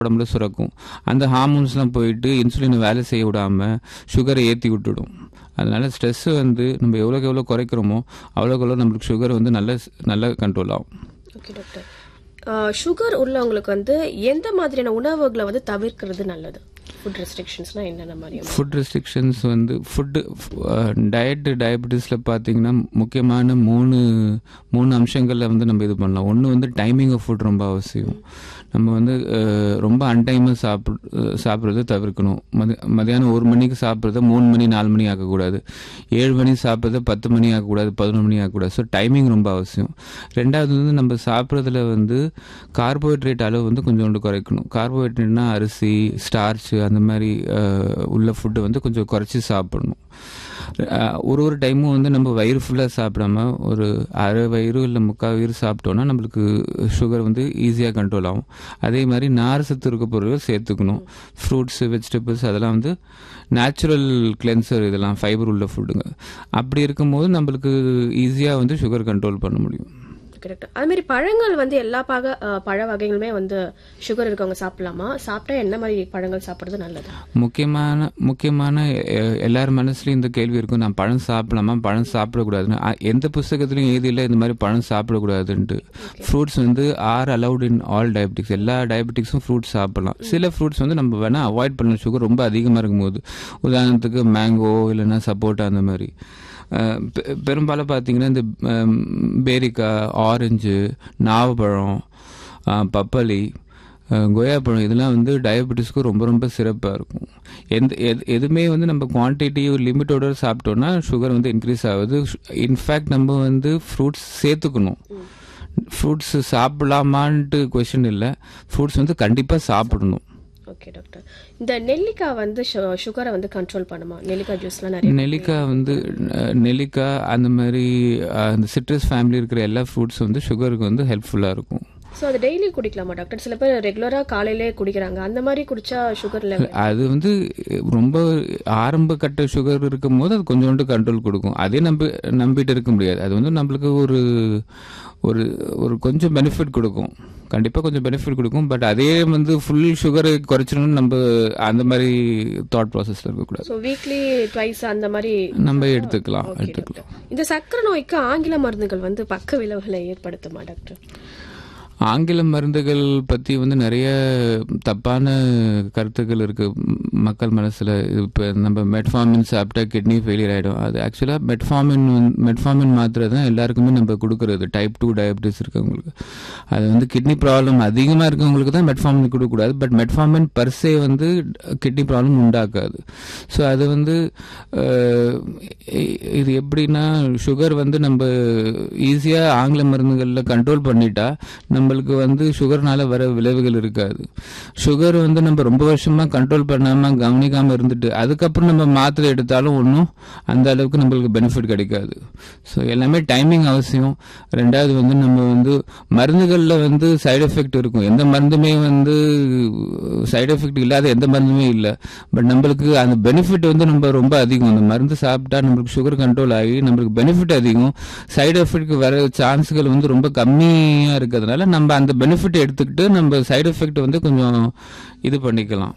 உடம்புல சுரக்கும் அந்த ஹார்மோன்ஸ்லாம் போயிட்டு இன்சுலினை வேலை செய்ய விடாமல் சுகரை ஏற்றி விட்டுடும் அதனால ஸ்ட்ரெஸ் வந்து நம்ம எவ்வளோக்கு எவ்வளோ குறைக்கிறோமோ அவ்வளோக்கு எவ்வளோ நம்மளுக்கு சுகர் வந்து நல்ல நல்ல கண்ட்ரோல் ஆகும் ஓகே டாக்டர் சுகர் உள்ளவங்களுக்கு வந்து எந்த மாதிரியான உணவுகளை வந்து தவிர்க்கிறது நல்லது ஃபுட் ரெஸ்ட்ரிக்ஷன்ஸ்னா என்னென்ன மாதிரி ஃபுட் ரெஸ்ட்ரிக்ஷன்ஸ் வந்து ஃபுட்டு டயட் டயபெட்டிஸில் பார்த்தீங்கன்னா முக்கியமான மூணு மூணு அம்சங்களில் வந்து நம்ம இது பண்ணலாம் ஒன்று வந்து டைமிங் ஆஃப் ஃபுட் ரொம்ப அவசியம் நம்ம வந்து அஹ், ரொம்ப அன்டைமாக சாப்பிட் சாப்பிட்றத தவிர்க்கணும் மதி மதியானம் ஒரு மணிக்கு சாப்பிட்றத மூணு மணி நாலு மணி ஆக்கக்கூடாது ஏழு மணி சாப்பிட்றத பத்து மணி ஆக்கக்கூடாது பதினொன்று மணி ஆக்கக்கூடாது ஸோ டைமிங் ரொம்ப அவசியம் ரெண்டாவது வந்து நம்ம சாப்பிட்றதுல வந்து கார்போஹைட்ரேட் அளவு வந்து கொஞ்சோண்டு குறைக்கணும் கார்போஹைட்ரேட்னா அரிசி ஸ்டார்ச் அந்த மாதிரி அஹ், உள்ள ஃபுட்டு வந்து கொஞ்சம் குறைச்சி சாப்பிடணும் அஹ், ஒரு ஒரு டைமும் வந்து நம்ம வயிறு ஃபுல்லாக சாப்பிடாம ஒரு அரை வயிறு இல்லை முக்கால் வயிறு சாப்பிட்டோன்னா நம்மளுக்கு சுகர் வந்து ஈஸியாக கண்ட்ரோல் ஆகும் அதே மாதிரி நார் சத்து இருக்க பொருட்கள் சேர்த்துக்கணும் ஃப்ரூட்ஸ் வெஜிடபிள்ஸ் அதெல்லாம் வந்து நேச்சுரல் கிளென்சர் இதெல்லாம் ஃபைபர் உள்ள ஃபுட்டுங்க அப்படி இருக்கும்போது நம்மளுக்கு ஈஸியாக வந்து சுகர் கண்ட்ரோல் பண்ண முடியும் கரெக்ட் அது மாதிரி பழங்கள் வந்து எல்லா பக அஹ், பழ வகைகளுமே வந்து சுகர் இருக்கவங்க சாப்பிடலாமா சாப்பிட்டா என்ன மாதிரி பழங்கள் சாப்பிடுறது நல்லது முக்கியமான முக்கியமான எ- எல்லார் மனசுலயும் இந்த கேள்வி இருக்கும் நான் பழம் சாப்பிடலாமா பழம் சாப்பிடக்கூடாதுன்னு அ- எந்த புஸ்தகத்திலையும் எழுதியில இந்த மாதிரி பழம் சாப்பிடக்கூடாதுன்ட்டு ஃப்ரூட்ஸ் வந்து are allowed in all diabetics எல்லா டயபெட்டிக்ஸும் ஃப்ரூட்ஸ் சாப்பிடலாம் சில ஃப்ரூட்ஸ் வந்து நம்ம வேணால் அவாய்ட் பண்ணலாம் சுகர் ரொம்ப அதிகமாக இருக்கும்போது உதாரணத்துக்கு மேங்கோ இல்லைன்னா சப்போட்டா அந்த மாதிரி அஹ் பெ- பெரும்பாலும் பார்த்தீங்கன்னா இந்த அம், பேரிக்காய் ஆரஞ்சு நாவப்பழம் அஹ், பப்பாளி அஹ், கொய்யாப்பழம் இதெல்லாம் வந்து டயபெட்டிஸ்க்கு ரொம்ப ரொம்ப சிறப்பாக இருக்கும் எந்த எது எதுவுமே வந்து நம்ம குவான்டிட்டி ஒரு லிமிட்டோட சாப்பிட்டோம்னா சுகர் வந்து இன்க்ரீஸ் ஆகுது இன்ஃபேக்ட் நம்ம வந்து ஃப்ரூட்ஸ் சேர்த்துக்கணும் ஃப்ரூட்ஸ் சாப்பிடலாமான்ட்டு கொஷின் இல்லை ஃப்ரூட்ஸ் வந்து கண்டிப்பாக சாப்பிடணும் ஓகே டாக்டர் இந்த நெல்லிக்காய் வந்து சுகரை வந்து கண்ட்ரோல் பண்ணுமா நெல்லிக்காய் ஜூஸ்லாம் நிறைய நெல்லிக்காய் வந்து அஹ், நெல்லிக்காய் அந்த மாதிரி அஹ், அந்த சிட்ரஸ் ஃபேமிலி இருக்கிற எல்லா ஃப்ரூட்ஸ் வந்து சுகருக்கு வந்து ஹெல்ப்ஃபுல்லாக இருக்கும் ஸோ அது டெய்லி குடிக்கலாமா டாக்டர் சில பேர் ரெகுலராக காலையிலே குடிக்கிறாங்க அந்த மாதிரி குடிச்சா சுகர் லெவல் அது வந்து ரொம்ப ஆரம்ப கட்ட சுகர் இருக்கும் போது அது கொஞ்சோண்டு கண்ட்ரோல் கொடுக்கும் அதே நம்பி நம்பிட்டு இருக்க முடியாது அது வந்து நம்மளுக்கு ஒரு ஒரு ஒரு கொஞ்சம் பெனிஃபிட் கொடுக்கும் கண்டிப்பாக கொஞ்சம் பெனிஃபிட் கொடுக்கும் பட் அதே வந்து ஃபுல் சுகரை குறைச்சிடணும்னு நம்ம அந்த மாதிரி தாட் ப்ராசஸில் இருக்கக்கூடாது ஸோ வீக்லி ட்வைஸ் அந்த மாதிரி நம்ம எடுத்துக்கலாம் Okay, எடுத்துக்கலாம் டாக்டர். இந்த சக்கரை நோய்க்கு ஆங்கில மருந்துகள் வந்து பக்க விளைவுகளை ஏற்படுத்துமா டாக்டர் ஆங்கில மருந்துகள் பற்றி வந்து நிறைய தப்பான கருத்துக்கள் இருக்கு ம், மக்கள் மனசில் இப்போ நம்ம மெட்ஃபார்மின் சாப்பிட்டா கிட்னி ஃபெயிலியர் ஆகிடும் அது ஆக்சுவலாக மெட்ஃபார்மின் மெட்ஃபார்மின் மாத்திரை தான் எல்லாருக்குமே நம்ம கொடுக்குறது டைப் டூ டயபிட்டிஸ் இருக்கவங்களுக்கு அது வந்து கிட்னி ப்ராப்ளம் அதிகமாக இருக்கவங்களுக்கு தான் மெட்ஃபார்மின் கொடுக்கக்கூடாது பட் மெட்ஃபார்மின் பர்சே வந்து கிட்னி ப்ராப்ளம் உண்டாக்காது ஸோ அது வந்து அஹ், இ- இது எப்படின்னா சுகர் வந்து நம்ம ஈஸியாக ஆங்கில மருந்துகளில் கண்ட்ரோல் பண்ணிட்டா நம்மளுக்கு வந்து சுகர்னால வர விளைவுகள் இருக்காது சுகர் வந்து நம்ம ரொம்ப வருஷமா கண்ட்ரோல் பண்ணாமல் கவனிக்காமல் இருந்துட்டு அதுக்கப்புறம் நம்ம மாத்திரை எடுத்தாலும் ஒன்றும் அந்த அளவுக்கு நம்மளுக்கு பெனிஃபிட் கிடைக்காது ஸோ எல்லாமே டைமிங் அவசியம் ரெண்டாவது வந்து நம்ம வந்து மருந்துகளில் வந்து சைடு எஃபெக்ட் இருக்கும் எந்த மருந்துமே வந்து சைடு எஃபெக்ட் இல்லாத எந்த மருந்துமே இல்லை பட் நம்மளுக்கு அந்த பெனிஃபிட் வந்து நம்ம ரொம்ப அதிகம் அந்த மருந்து சாப்பிட்டா நம்மளுக்கு சுகர் கண்ட்ரோல் ஆகி நம்மளுக்கு பெனிஃபிட் அதிகம் சைடு எஃபெக்ட் வர சான்ஸ்கள் வந்து ரொம்ப கம்மியாக இருக்கிறதுனால நம்ம அந்த பெனிஃபிட் எடுத்துக்கிட்டு நம்ம சைடு எஃபெக்ட் வந்து கொஞ்சம் இது பண்ணிக்கலாம்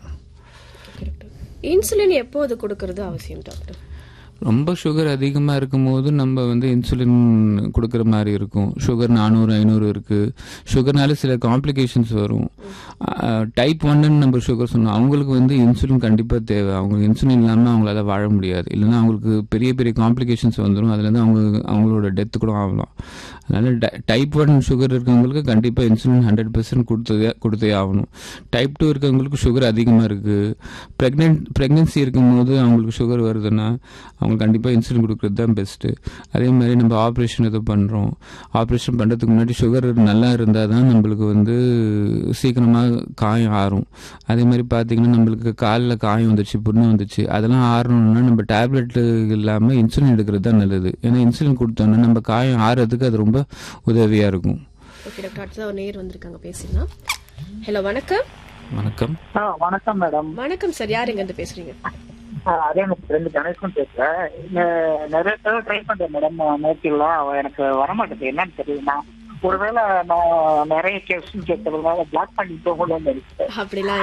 இன்சுலின் எப்போது கொடுக்கறது அவசியம் டாக்டர் ரொம்ப சுகர் அதிகமாக இருக்கும்போது நம்ம வந்து இன்சுலின் கொடுக்குற மாதிரி இருக்கும் சுகர் நானூறு ஐநூறு இருக்குது சுகர்னால சில காம்ப்ளிகேஷன்ஸ் வரும் டைப் ஒன்னு நம்ம சுகர் சொன்னோம் அவங்களுக்கு வந்து இன்சுலின் கண்டிப்பாக தேவை அவங்களுக்கு இன்சுலின் இல்லாமல் அவங்களால வாழ முடியாது இல்லைன்னா அவங்களுக்கு பெரிய பெரிய காம்ப்ளிகேஷன்ஸ் வந்துடும் அதுலேருந்து அவங்க அவங்களோட டெத்து கூட ஆகலாம் அதனால டைப் ஒன் சுகர் இருக்கவங்களுக்கு கண்டிப்பாக இன்சுலின் ஹண்ட்ரட் பர்சன்ட் கொடுத்ததே கொடுத்தே ஆகணும் டைப் டூ இருக்கவங்களுக்கு சுகர் அதிகமாக இருக்குது ப்ரெக்னென்ட் ப்ரெக்னென்சி இருக்கும்போது அவங்களுக்கு சுகர் வருதுன்னா அவங்க கண்டிப்பாக இன்சுலின் கொடுக்குறது தான் பெஸ்ட்டு அதே மாதிரி நம்ம ஆப்ரேஷன் எதுவும் பண்ணுறோம் ஆப்ரேஷன் பண்ணுறதுக்கு முன்னாடி சுகர் நல்லா இருந்தால் தான் நம்மளுக்கு வந்து சீக்கிரமாக காயம் ஆறும் அதே மாதிரி பார்த்தீங்கன்னா நம்மளுக்கு காலில் காயம் வந்துச்சு புண்ணு வந்துச்சு அதெல்லாம் ஆறணும்னா நம்ம டேப்லெட் இல்லாமல் இன்சுலின் எடுக்கிறது தான் நல்லது ஏன்னா இன்சுலின் கொடுத்தோன்னா நம்ம காயம் ஆறதுக்கு அது ரொம்ப உதவியாக இருக்கும் ஓகே டாக்டர் அடுத்ததாக ஒரு நேர் வந்திருக்காங்க பேசிடலாம் ஹலோ வணக்கம் வணக்கம் ஆ வணக்கம் மேடம் வணக்கம் சார் யார் எங்கேருந்து பேசுறீங்க ஆ, அதே எனக்கு ஃப்ரெண்டு கணேசன் பேசுறேன் நெ- நிறைய தடவை ட்ரை பண்றேன் மேடம் நேற்றுலாம் அவன் எனக்கு வரமாட்டேது என்னன்னு தெரியல நான் ஒருவேளை நான் நிறைய கொஸ்டின் கேட்கறதுனால பிளாக் பண்ணிட்டு போகணும்னு நினைச்சேன் அப்படிலாம்